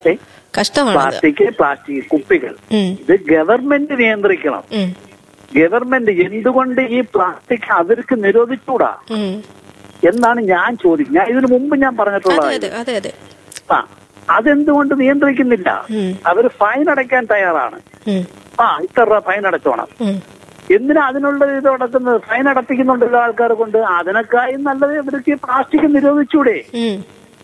ഏ? കഷ്ടമാണ് plastic plastic കുപ്പികൾ ഉം. ഇത് ഗവൺമെന്റ് നിയന്ത്രിക്കണം ഉം. ഗവൺമെന്റ് എന്തുകൊണ്ട് ഈ പ്ലാസ്റ്റിക് അവർക്ക് നിരോധിച്ചൂടാ ഉം. എന്നാണ് ഞാൻ ചോദിക്കുന്നത് ഞാൻ ഇതിനു മുമ്പ് ഞാൻ അതെ പറഞ്ഞിട്ടുള്ളത് അതെ അതെ അതെ ആ അതെന്തുകൊണ്ട് നിയന്ത്രിക്കുന്നില്ല ഉം. അവർ ഫൈൻ അടയ്ക്കാൻ തയ്യാറാണ് ഉം. ആ ഇത്ര രൂപ ഫൈൻ അടച്ചോണം ഉം. എന്തിനാ അതിനുള്ള ഇത് അടക്കുന്നത് ഫൈൻ അടപ്പിക്കുന്നുണ്ടല്ലോ ആൾക്കാർ കൊണ്ട് അതിനേക്കാളും നല്ലത് ഇവർക്ക് പ്ലാസ്റ്റിക് നിരോധിച്ചൂടെ ഉം.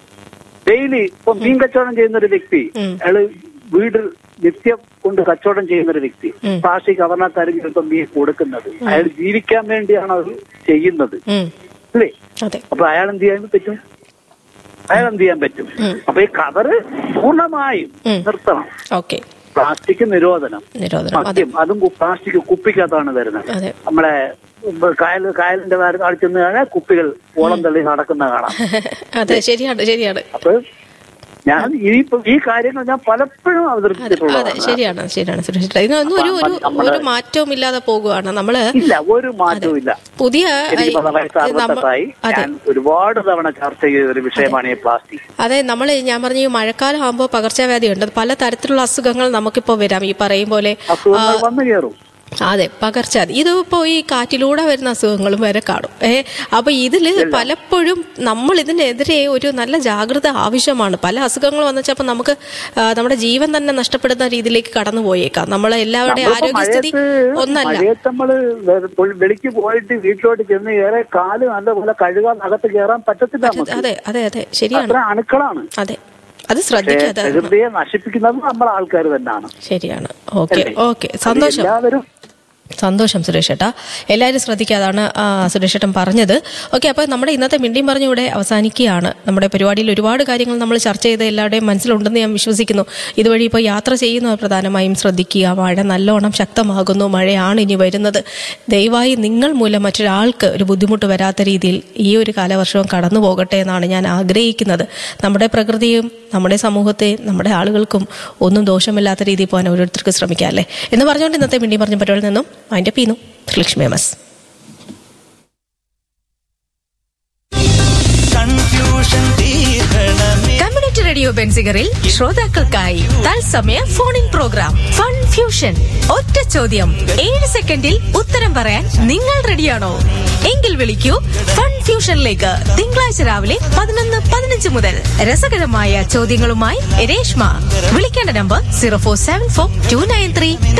ഡെയിലി ഇപ്പൊ മീൻ കച്ചവടം ചെയ്യുന്ന ഒരു വ്യക്തി ഉം. അയാള് വീട് നിത്യം കൊണ്ട് കച്ചവടം ചെയ്യുന്ന ഒരു വ്യക്തി ഉം. പ്ലാസ്റ്റിക് കവർണക്കാരും ഇപ്പം മീൻ കൊടുക്കുന്നത് അയാൾ ജീവിക്കാൻ വേണ്ടിയാണ് അത് ചെയ്യുന്നത് ഉം. അല്ലേ അതെ അപ്പൊ അയാൾ എന്ത് ചെയ്യാൻ പറ്റും അയാൾ എന്ത് ചെയ്യാൻ പറ്റും ഉം. അപ്പൊ ഈ കവറ് പൂർണ്ണമായും ഉം. നിർത്തണം ഓക്കെ പ്ലാസ്റ്റിക് നിരോധനം നിരോധനം അതെ മദ്യം അതും കു- പ്ലാസ്റ്റിക് കുപ്പിക്കകത്താണ് വരുന്നത് അതെ നമ്മളെ ഇപ്പൊ കായൽ കായലിന്റെ കാലത്ത് ചെന്ന് കഴിഞ്ഞാൽ കുപ്പികൾ ഓളം തള്ളി നടക്കുന്ന കാണാം അതെ ശരിയാണ് ശരിയാണ് അപ്പൊ ഞാൻ ഈ ഈ കാര്യങ്ങൾ ഞാൻ പലപ്പോഴും അതെ അതെ അവതരിപ്പിച്ചിട്ടുള്ളതാണ് ശരിയാണ് ശരിയാണ് സുരേഷ് ഏട്ടാ. ഇതിനൊന്നും ഒരു ഒരു നമ്മള് ഒരു മാറ്റവും ഇല്ലാതെ പോകുകയാണ് നമ്മള് ഇല്ല ഒരു മാറ്റവും ഇല്ല പുതിയ എനിക്ക് പല വയസ്സ് നമ്മ- അറുപത്തെട്ടായി അതെ ഞാൻ ഒരുപാട് തവണ ചർച്ച ചെയ്ത ഒരു വിഷയമാണ് ഈ പ്ലാസ്റ്റിക് അതെ നമ്മൾ ഞാൻ പറഞ്ഞ ഈ മഴക്കാലം ആകുമ്പോൾ പകർച്ചവ്യാധി ഉണ്ട് പല തരത്തിലുള്ള അസുഖങ്ങൾ നമുക്കിപ്പോൾ വരാം ഈ പറയും പോലെ അസുഖങ്ങൾ വന്നു കയറും അതെ പകർച്ചവ്യാധി ഇതിപ്പോ ഈ കാറ്റിലൂടെ വരുന്ന അസുഖങ്ങളും വരെ കാണും ഏ അപ്പൊ ഇതില് പലപ്പോഴും നമ്മൾ ഇതിനെതിരെ ഒരു നല്ല ജാഗ്രത ആവശ്യമാണ് പല അസുഖങ്ങൾ വന്നപ്പോ നമുക്ക് ആ, നമ്മുടെ ജീവൻ തന്നെ നഷ്ടപ്പെടുന്ന രീതിയിലേക്ക് കടന്നു പോയേക്കാം നമ്മളെ എല്ലാവരുടെയും നമ്മളിപ്പോ ആരോഗ്യസ്ഥിതി മഴയത്ത് ഒന്നല്ല മഴയത്ത് നമ്മള് വെ- പൊ- വെളിക്ക് പോയിട്ട് വീട്ടിലോട്ട് ചെന്ന് ഏറെ കാല് നല്ലപോലെ കഴുകാൻ അകത്ത് കയറാൻ പറ്റത്തില്ല നമുക്ക് അതെ അതെ അതെ ശരിയാണ് അത്ര അണുക്കളാണ് അതെ അത് ശ്രദ്ധിക്കാതെ പ്രകൃതിയെ നശിപ്പിക്കുന്നത് നമ്മൾ ആൾക്കാർ തന്നെയാണ് ശരിയാണ് ഓക്കെ അല്ലേ? ഓക്കെ അത് സന്തോഷം എല്ലാവരും സന്തോഷം സുരേഷ് ഏട്ടാ എല്ലാവരും ശ്രദ്ധിക്കാതാണ് ആ, സുരേഷ് ഏട്ടൻ പറഞ്ഞത് ഓക്കെ അപ്പോൾ നമ്മുടെ ഇന്നത്തെ മിണ്ടിയും പറഞ്ഞൂടെ അവസാനിക്കുകയാണ് നമ്മുടെ പരിപാടിയിൽ ഒരുപാട് കാര്യങ്ങൾ നമ്മൾ ചർച്ച ചെയ്ത് എല്ലാവരുടെയും മനസ്സിലുണ്ടെന്ന് ഞാൻ വിശ്വസിക്കുന്നു ഇതുവഴി ഇപ്പോൾ യാത്ര ചെയ്യുന്നവർ പ്രധാനമായും ശ്രദ്ധിക്കുക മഴ നല്ലോണം ശക്തമാകുന്നു മഴയാണ് ഇനി വരുന്നത് ദയവായി നിങ്ങൾ മൂലം മറ്റൊരാൾക്ക് ഒരു ബുദ്ധിമുട്ട് വരാത്ത രീതിയിൽ ഈ ഒരു കാലവർഷവും കടന്നു പോകട്ടെ എന്നാണ് ഞാൻ ആഗ്രഹിക്കുന്നത് നമ്മുടെ പ്രകൃതിയും നമ്മുടെ സമൂഹത്തെയും നമ്മുടെ ആളുകൾക്കും ഒന്നും ദോഷമില്ലാത്ത രീതിയിൽ പോകാൻ ഓരോരുത്തർക്ക് ശ്രമിക്കാം അല്ലേ എന്ന് പറഞ്ഞുകൊണ്ട് ഇന്നത്തെ മിണ്ടി പറഞ്ഞ പരിപാടിയിൽ നിന്നും അതിൻ്റെ പീന്നു ലക്ഷ്മി എം എസ് കൺഫ്യൂഷൻ തീർക്കണമേ കമ്മ്യൂണിറ്റി റേഡിയോ ബെൻസിഗറിൽ ശ്രോതാക്കൾക്കായി തത്സമയ phone in programme fun fusion ഒറ്റ ചോദ്യം ഏഴ് സെക്കൻഡിൽ ഉത്തരം പറയാൻ നിങ്ങൾ റെഡിയാണോ എങ്കിൽ വിളിക്കൂ ഫൺ ഫ്യൂഷനിലേക്ക് തിങ്കളാഴ്ച രാവിലെ പതിനൊന്ന് പതിനഞ്ച് മുതൽ രസകരമായ ചോദ്യങ്ങളുമായി രേഷ്മ വിളിക്കേണ്ട number zero four seven four two nine three